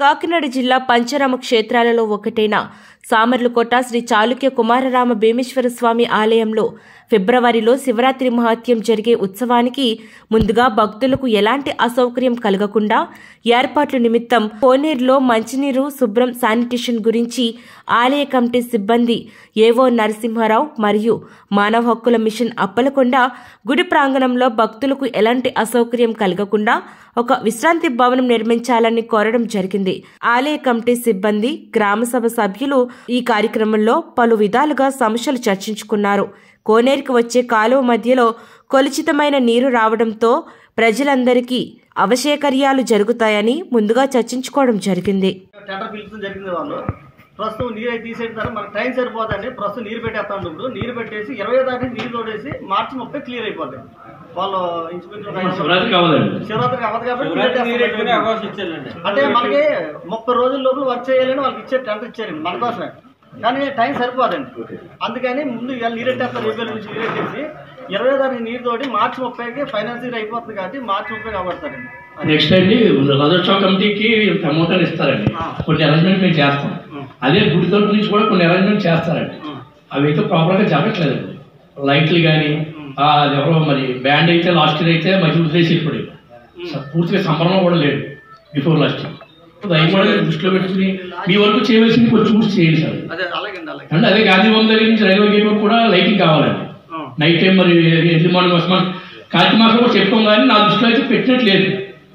కాకినాడ జిల్లా పంచరామ క్షేత్రాలలో ఒకటైన సామర్లకోట శ్రీ చాళుక్య కుమారరామ భీమేశ్వర స్వామి ఆలయంలో ఫిబ్రవరిలో శివరాత్రి మహత్యం జరిగే ఉత్సవానికి ముందుగా భక్తులకు ఎలాంటి అసౌకర్యం కలగకుండా ఏర్పాట్ల నిమిత్తం కోనేరులో మంచినీరు శుభ్రం శానిటేషన్ గురించి ఆలయ కమిటీ సిబ్బంది ఏవో నరసింహారావు మరియు మానవ హక్కుల మిషన్ అప్పలకొండ గుడి ప్రాంగణంలో భక్తులకు ఎలాంటి అసౌకర్యం కలగకుండా ఒక విశ్రాంతి భవనం నిర్మించాలని కోరడం జరిగింది ఆలయ కమిటీ సిబ్బంది గ్రామసభ సభ్యులు ఈ కార్యక్రమంలో పలు విధాలుగా సమస్యలు చర్చించుకున్నారు కోనేరుకు వచ్చే కాలువ మధ్యలో కొలుచితమైన నీరు రావడంతో ప్రజలందరికీ అవశేకర్యాలు జరుగుతాయని ముందుగా చర్చించుకోవడం జరిగింది టెండర్ పిలిచిన జరిగింది వాళ్ళు ప్రస్తుతం నీరు అయితే తీసేటారు మనకు టైం సరిపోదండి ప్రస్తుతం నీరు పెట్టేస్తాం ఇప్పుడు నీరు పెట్టేసి ఇరవై తారీఖు నీరు తోడేసి మార్చి ముప్పై క్లియర్ అయిపోతాయి వాళ్ళు ఇంచుమించు శివరాత్రి కావాలండి శివరాత్రికి అవ్వదు కాబట్టి నీరు పెట్టేస్తాం. అంటే మనకి ముప్పై రోజుల లోపల వర్క్ చేయాలని వాళ్ళకి ఇచ్చే టెండర్ ఇచ్చారండి మన కోసమే కానీ టైం సరిపోదండి అందుకని ముందు ఇవాళ నీరు పెట్టేస్తారు రేపు నుంచి నీరు పెట్టేసి ఇరవై తారీఖు నీరు తోటి మార్చి ముప్పైకి ఫైనాన్స్ ఇయర్ అయిపోతుంది కాబట్టి మార్చి ముప్పై కాబడతారండి నెక్స్ట్ అండి రథోత్సవ కమిటీకి అమౌంట్ ఇస్తారండి కొన్ని అరేంజ్మెంట్ మేము చేస్తాం అదే గుడి తరపు నుంచి కూడా కొన్ని అరేంజ్మెంట్ చేస్తారండి అవి అయితే ప్రాపర్గా జరగట్లేదండి లైట్లు కానీ అది ఎవరో మరి బ్యాండ్ అయితే లాస్ట్ ఇయర్ అయితే మంచి ఉద్దేశం ఇప్పుడు పూర్తిగా సంబరంలో కూడా లేదు బిఫోర్ లాస్ట్ ఇయర్ అవి కూడా దృష్టిలో పెట్టుకుని మీ వరకు చేయవలసింది కొంచెం చూసి చేయండి సార్ అదే అలాగండి అలాగే అంటే అదే గాంధీ బొమ్మ దగ్గర నుంచి రైల్వే గేట్ వరకు కూడా లైటింగ్ కావాలండి నైట్ టైం మరి ఎర్లీ మార్నింగ్ వస్తాం కార్తీక మాసం కూడా చెప్పుకోం కానీ నా దృష్టిలో అయితే పెట్టినట్లేదు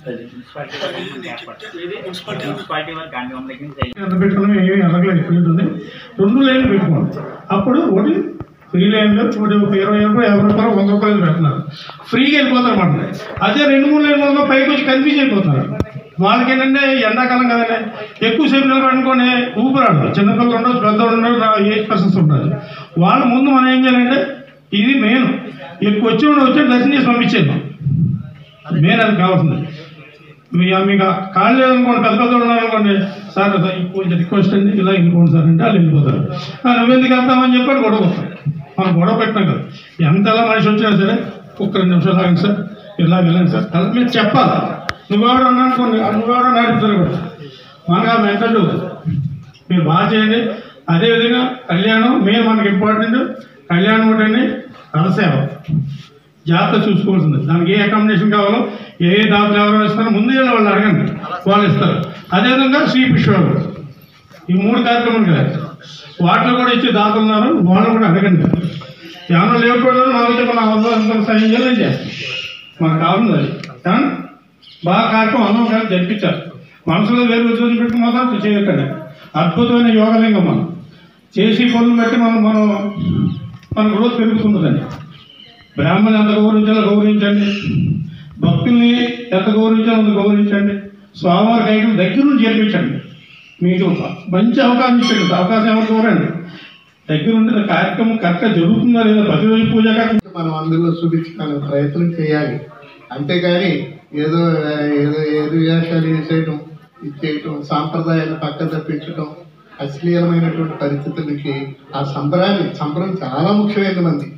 ఎంత పెట్టుకున్నాం ఏమీ అడగలేదు ఫీల్డ్ ఉంది రెండు లైన్లు పెట్టుకున్నాం అప్పుడు ఒకటి ఫ్రీ లైన్లో ఒకటి ఒక ఇరవై రూపాయలు యాభై రూపాయలు వంద రూపాయలు పెడుతున్నారు ఫ్రీగా వెళ్ళిపోతారు అన్నమాట అదే రెండు మూడు లైన్ల వల్ల పైకి వచ్చి కన్ఫ్యూజ్ అయిపోతున్నారు వాళ్ళకి ఏంటంటే ఎండాకాలం కదండి ఎక్కువసేపు నిలబడుకొని ఊపిరాడు చిన్నపిల్లలు ఉండదు పెద్దలు ఉండదు నా ఏజ్ పర్సన్స్ ఉంటారు వాళ్ళ ముందు మనం ఏం చేయాలంటే ఇది మెయిన్ ఎక్కువ వచ్చి వచ్చి దర్శనం చేసి పంపించేది మెయిన్ అది కావాల్సింది మీ మీకు కాళ్ళు లేదనుకోండి పెద్ద పెద్ద ఉన్నారనుకోండి సార్ అదే కొంచెం రిక్వెస్ట్ అండి ఇలా ఇంకోండి సార్ అంటే వాళ్ళు వెళ్ళిపోతారు "ఆ, నువ్వెందుకు వెళ్తామని చెప్పాడు గొడవ వస్తాడు. మనం గొడవ పెట్టినాం కదా ఎంతలా మనిషి వచ్చినా సరే ఒక్క రెండు నిమిషాలు ఆగండి సార్ ఇలా వెళ్ళండి సార్ అలా మీరు చెప్పాలి నువ్వెవడు అనుకోండి నువ్వెవడో నడుపుతారు కూడా మనకు ఆ మెంటల్ మీరు బాగా చేయండి అదేవిధంగా కళ్యాణం మెయిన్ మనకి ఇంపార్టెంట్ కళ్యాణం ఒకటండి రథసేవ జాగ్రత్త చూసుకోవాల్సింది దానికి ఏ అకామిడేషన్ కావాలో ఏ ఏ దాతలు ఎవరు ఇస్తారో ముందే వెళ్ళి వాళ్ళు అడగండి వాళ్ళు ఇస్తారు అదేవిధంగా శ్రీ పుష్పాలు ఈ మూడు కార్యక్రమాలు కదా వాటిలో కూడా ఇచ్చే దాతలు ఉన్నారు వాళ్ళు కూడా అడగండి ఏమన్నా లేకపోతే నాలుగు మన వల్ల ఎంత సాయం చేయాలని చేస్తాం మనకు కావాలి అది కానీ బాగా కార్యక్రమం అందరం కలిసి జరిపించారు మనసులో వేరు ఉద్యోగం పెట్టుకుని మాత్రం చేయకండి అద్భుతమైన యోగలింగం మనం చేసి పనులు బట్టి మనం మనం మన గ్రోత్ పెరుగుతుంటుందండి బ్రాహ్మణులు ఎంత గౌరవించాలో గౌరవించండి భక్తుల్ని ఎంత గౌరవించాలో అంత గౌరవించండి స్వామివారి కైకం దగ్గర నుంచి చేర్పించండి మీకు ఒక మంచి అవకాశం ఇచ్చండి అవకాశం ఎవరు కోరండి దగ్గర ఉండే కార్యక్రమం కరెక్ట్గా జరుగుతుందా లేదా ప్రతిరోజు పూజ కార్యక్రమం మనం అందులో చూపించడానికి ప్రయత్నం చేయాలి అంతేగాని ఏదో ఏదో ఏదో వేషాలు వేసేయటం ఇది చేయటం సాంప్రదాయాన్ని పక్క తప్పించటం అశ్లీలమైనటువంటి పరిస్థితులకి ఆ సంబరాన్ని సంబరం చాలా ముఖ్యమైనది మంది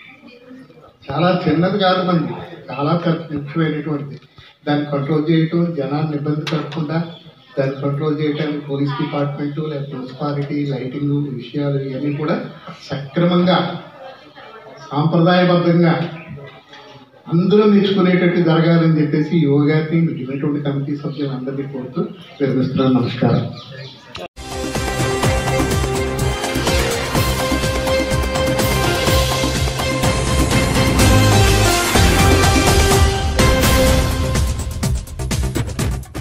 చాలా చిన్నది కాదు మంది చాలా పెద్ద ముఖ్యమైనటువంటిది దాన్ని కంట్రోల్ చేయటం జనాన్ని ఇబ్బంది పెట్టకుండా దాన్ని కంట్రోల్ చేయడానికి పోలీస్ డిపార్ట్మెంటు లేదా మున్సిపాలిటీ లైటింగ్ విషయాలు ఇవన్నీ కూడా సక్రమంగా సాంప్రదాయబద్ధంగా అందరూ మెచ్చుకునేటట్టు జరగాలని చెప్పేసి యోగాన్ని మిగిలినటువంటి కమిటీ సభ్యులందరినీ కోరుతూ విరమిస్తున్నాను నమస్కారం